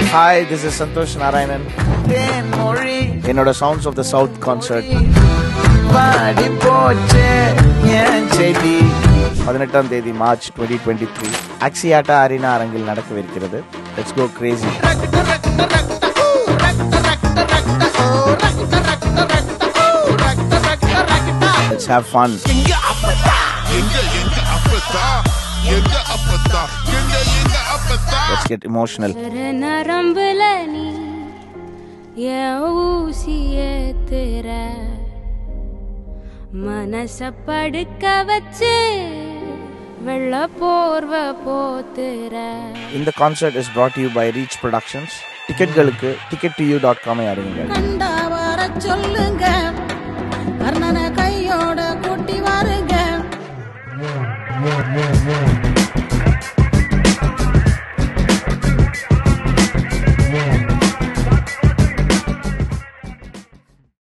hi this is Santosh Narayanan என்னோட sounds of the south concert பதினெட்டாம் தேதி March twenty twenty three Axiata Arena அரங்கில் நடக்கவிருக்கிறது let's go crazy let's have fun எங்க அப்பத்தா எங்க எங்க அப்பத்தா எங்க அப்பத்தா எங்க எங்க அப்பத்தா லெட்ஸ் கெட் இமோஷனல் நரம்புல நீ என் ஊசிய திற மனச படுக்க வச்சு வெள்ள போர்வ போத்துற இந்த concert is brought to you by Reach Productions டிக்கெட்களுக்கு டிக்கெட் டு யூ டாட் காமை அறியுங்கள் கண்டா வர சொல்லுங்க கர்ணனை